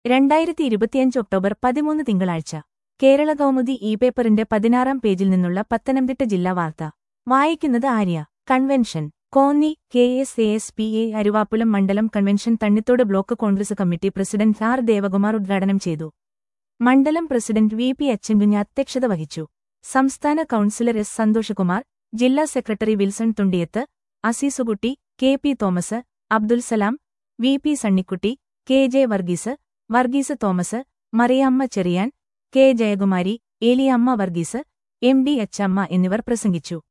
രണ്ടായിരത്തി ഇരുപത്തിയഞ്ച് ഒക്ടോബർ പതിമൂന്ന് തിങ്കളാഴ്ച കേരള കൗമുദി ഇ പേപ്പറിന്റെ പതിനാറാം പേജിൽ നിന്നുള്ള പത്തനംതിട്ട ജില്ലാ വാർത്ത വായിക്കുന്നത് Arya convention Konni K S A S P A Aruvappulam മണ്ഡലം convention Thannithode block Congress committee president R Devakumar ഉദ്ഘാടനം ചെയ്തു മണ്ഡലം പ്രസിഡന്റ് വി പി അച്ചൻകുഞ്ഞ് അധ്യക്ഷത വഹിച്ചു സംസ്ഥാന കൌൺസിലർ എസ് സന്തോഷകുമാർ ജില്ലാ secretary Wilson Thundiyath Azeezkutty K P Thomas Abdul Salam V P Sunnykutty K J Varghese Varghese Thomas Mariamma Cherian K Jayakumari Eliyamma Varghese M D Echamma എന്നിവർ പ്രസംഗിച്ചു